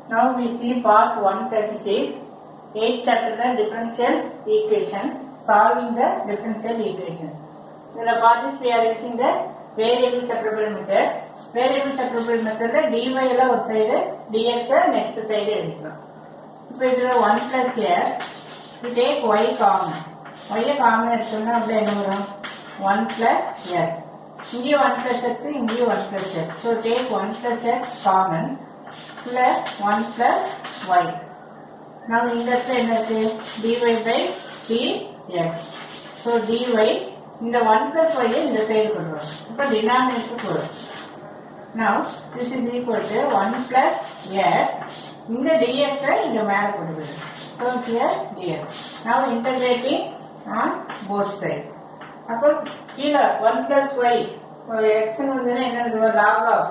Now we see part 136, 8th chapter the differential equation, solving the differential equation. In the part this we are using the variable separable method. Variable separable method dy எல்லாம் ஒரு side dx next side எடுக்கணும் இப்போ இதுல 1 plus s we take y common y common எடுத்தோம்னா அப்படி என்ன வரும் 1 plus s இங்கேயும் 1 plus x இங்கேயும் 1 plus x so take 1 plus x common plus 1 plus y now இந்த இடத்துல என்ன இருக்கு dy by dx so dy இந்த 1 plus y ஐ இந்த சைடு கொண்டு வரும் இப்போ டினாமினேட்டர் போடும் now this is equal to 1 plus s இந்த dx ஐ இங்க மேல கொண்டு போயிடும் so here dx now integrating on both side அப்போ கீழே 1 plus y x வந்ததுன்னா என்ன எழுதுவோம் log of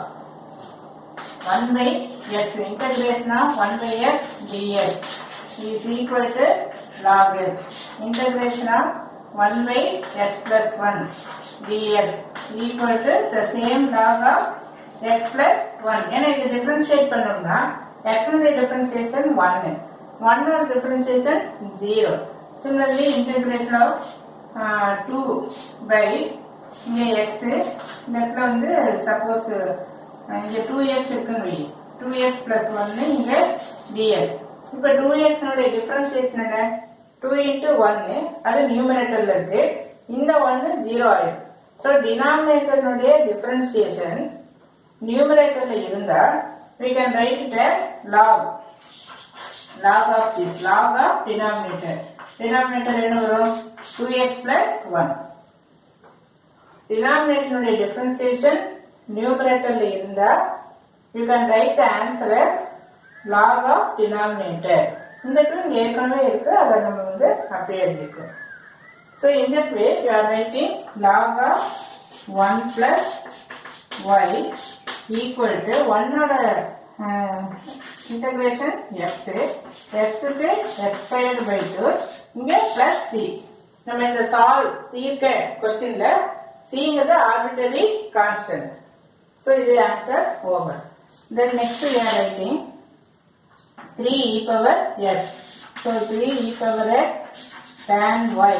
1 by x integration of 1 by x dx is equal to log x integration of 1 by x plus 1 dx equal to the same log of x plus 1 ஏன்னா இது differentiate பண்ணோம்னா x உடைய differentiation 1 1 ஓட differentiation 0 similarly integration of uh, 2 by இங்க x இந்த இடத்துல வந்து suppose இங்க 2x இருக்குன்னு வை 2x plus 1 இங்க dx இப்ப 2x உடைய டிஃபரன்ஷியேஷன் என்ன 2 into 1 அது நியூமரேட்டர்ல இருக்கு இந்த 1 0 ஆயிரும் ஸோ டினாமினேட்டர்னுடைய டிஃபரன்ஷியேஷன் நியூமரேட்டர்ல இருந்தா we can write it as log log of this log of denominator denominator என்ன வரும் 2x plus 1 denominator differentiation numeratorல இருந்தா you can write the answer as log of denominator இந்த டூ இங்க ஏற்கனவே இருக்கு அதை நம்ம வந்து அப்படியே எழுதிக்கிறோம் so in that way you are writing log of 1 plus y equal to 1 ஓட இன்டகிரேஷன் x x க்கு x ஸ்கொயர்டு பை டூ இங்க பிளஸ் சி நம்ம இந்த சால்வ் தீர்க்க கொஸ்டின்ல சிங்கிறது ஆர்பிட்டரி கான்ஸ்டன்ட் ஸோ இது answer over then next we are writing 3 e power x so 3 e power x tan y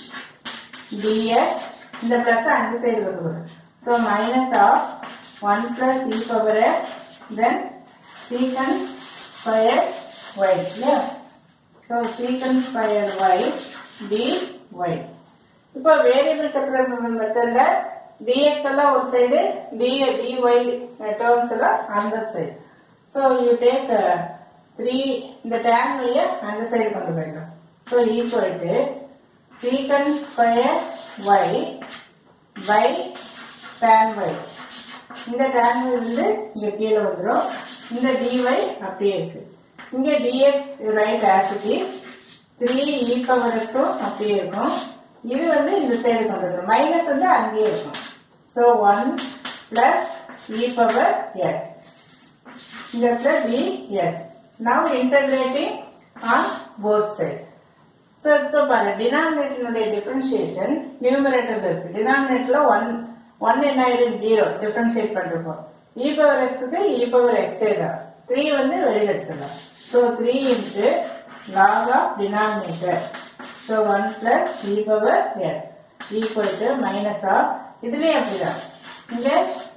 dx இந்த பிளஸ் அந்த சைடு கொண்டு வரும் so minus of 1 plus e power x then secant square y yeah so secant square y dy இப்போ variable separate மெத்தட்ல dx எல்லாம் ஒரு side dy dy terms எல்லாம் அந்த side so you take three இந்த tan y அந்த side கொண்டு போயிடலாம் so equal to secant square y by tan y இந்த tan y வந்து இங்க கீழே வந்துடும் இந்த dy அப்படியே இருக்கு இங்க dx right as it is three e power எக்ஸும் அப்படியே இருக்கும் இது வந்து இந்த சைடு கொண்டு வந்துடும் மைனஸ் வந்து அங்கேயே இருக்கும் so one plus e power x இந்த இடத்துல d x now integrating on both side so இப்போ பாரு டினாமினேட்டருடைய டிஃபரன்ஷியேஷன் நியூமரேட்டர்ல இருக்கு டினாமினேட்டர்ல ஒன் ஒன் என்ன ஆயிரும் ஜீரோ டிஃபரன்ஷியேட் பண்றப்போ இ பவர் எக்ஸுக்கு இ பவர் எக்ஸே தான் த்ரீ வந்து வெளியில எடுத்துடலாம் so three into log of denominator so 1 plus e power x equal to minus of இதுலயும் அப்படிதான் இங்க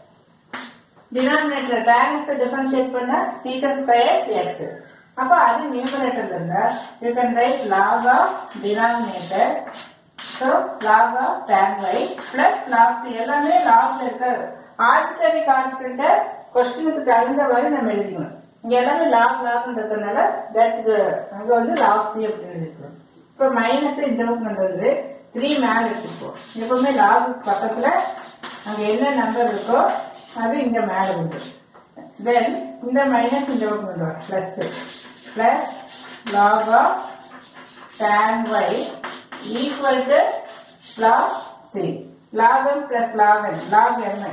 denominator tan x differentiate பண்ண secant square x அப்ப அது நியூமரேட்டர்ல இருந்தா you can write log of denominator so log of tan y plus log c எல்லாமே logல இருக்க arbitrary constant கொஸ்டினுக்கு தகுந்த மாதிரி நம்ம எழுதிக்கணும் இங்க எல்லாமே லாக் லாக்ன்றதுனால தட் அங்க வந்து லாக் சி அப்படின்னு எழுதிக்கிறோம் இப்ப மைனஸ் இந்த பக்கம் கொண்டு வந்து த்ரீ மேல எடுத்துப்போம் எப்பவுமே லாக் பக்கத்துல அங்க என்ன நம்பர் இருக்கோ அது இங்க மேல உண்டு தென் இந்த மைனஸ் இந்த பக்கம் கொண்டு வரும் plus plus log of tan y equal to log c லாகன் பிளஸ் லாகன் லாக் என்ன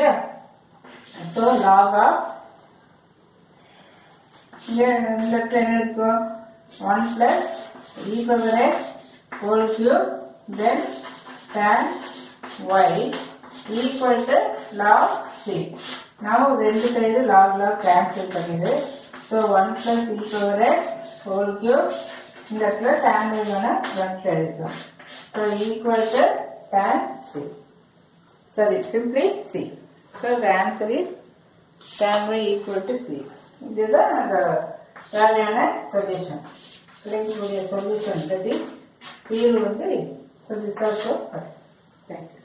ஸோ லாக் ஆஃப் இங்க இந்த இடத்துல என்ன இருக்கும் one plus e power x whole cube then tan y equal to log c நான் ரெண்டு சைடு லாக் லாக் கேன்சல் பண்ணிடு so one plus e power x whole cube இந்த இடத்துல tan வேணும்னா ஒன் எழுதலாம் so equal to tan c sorry simply c so the answer is tan y equal to c இதுதான் அந்த தேவையான solution கிடைக்கக்கூடிய solution that தீர்வு வந்து ஸோ திஸ் ஆல்சோ தேங்க்யூ